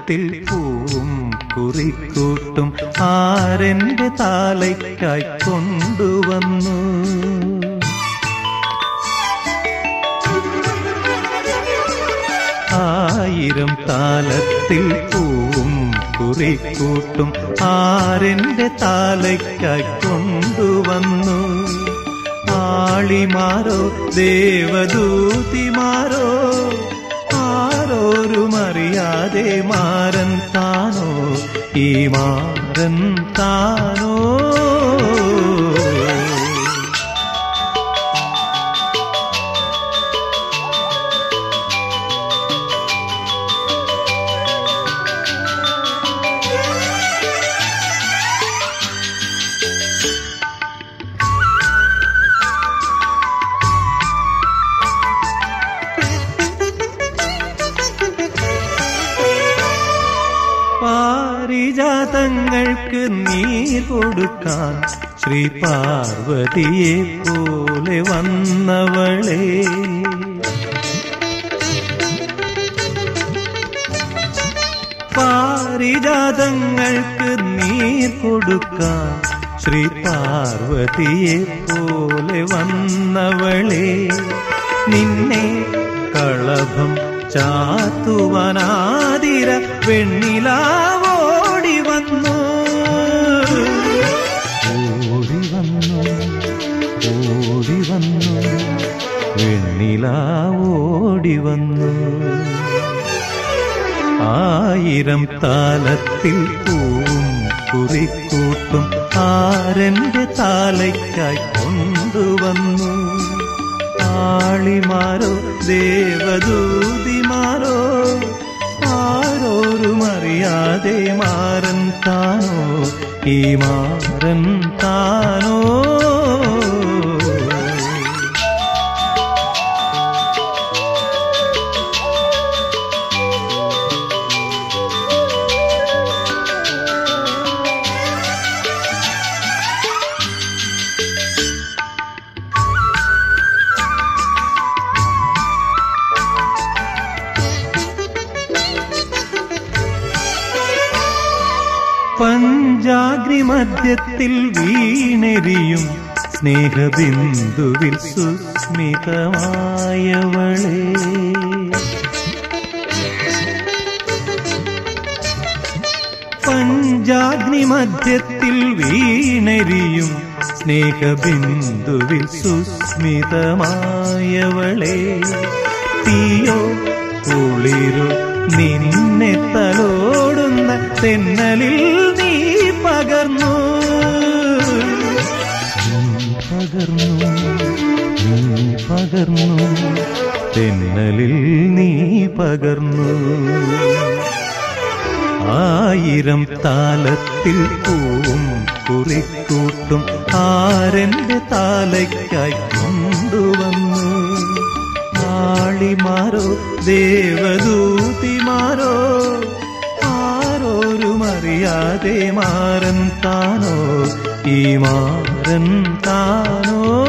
താലത്തിൽ പൂവും കുറിക്കൂട്ടും ആരെന്റെ താലയ്ക്കായി കൊണ്ടുവന്നു ആയിരം താലത്തിൽ പൂവും കുറിക്കൂട്ടും ആരെന്റെ താലയ്ക്കായി കൊണ്ടുവന്നു ആളിമാരോ ദേവദൂതിമാരോ ആരോരും അറിയാതെ മാരൻ താനോ ഈ മാരൻ താനോ പാരിജാതങ്ങൾക്ക് നീർ കൊടുക്കാൻ ശ്രീ പാർവതിയെ പോലെ വന്നവളെ പാരിജാതങ്ങൾക്ക് നീർ കൊടുക്കാൻ ശ്രീ പാർവതിയെ പോലെ വന്നവളെ നിന്നെ കളഭം ചാത്തുവനാതിര വെണ്ണിലാവോടി വന്നു ഓടി വന്നു ഓടി വന്നു വെണ്ണിലാവോടി വന്നു ആയിരം താലത്തിൽ പൂവും കുറിക്കൂട്ടും ആരെന്റെ താലയ്ക്കായി കൊണ്ടുവന്നു ആളിമാരോ ദേവദൂതിമാരോ ആരോരും അറിയാതെ മാറൻ താനോ ഈ മാറൻ താനോ പഞ്ചാഗ്രി മധ്യത്തിൽ വീണെരിയും സ്നേഹബിന്ദുവിൽ സുസ്മിതമായവളെ പഞ്ചാഗ്നി മധ്യത്തിൽ വീണെരിയും സ്നേഹബിന്ദുവിൽ സുസ്മിതമായവളെ തീയോ കുളിരോ നിന്നെ തലോടുന്ന തെന്നലിൽ നീ പകർന്നു നീ പകർന്നു നീ പകർന്നു തെന്നലിൽ നീ പകർന്നു ആയിരം താലത്തിൽ പൂവും കുറിക്കൂട്ടും ആരെന്റെ താലയ്ക്കായി കൊണ്ടുവന്നു ആളിമാരോ ദേവദൂതിമാരോ ആരോരും അറിയാതെ മാറൻ താനോ ഈ മാറൻ താനോ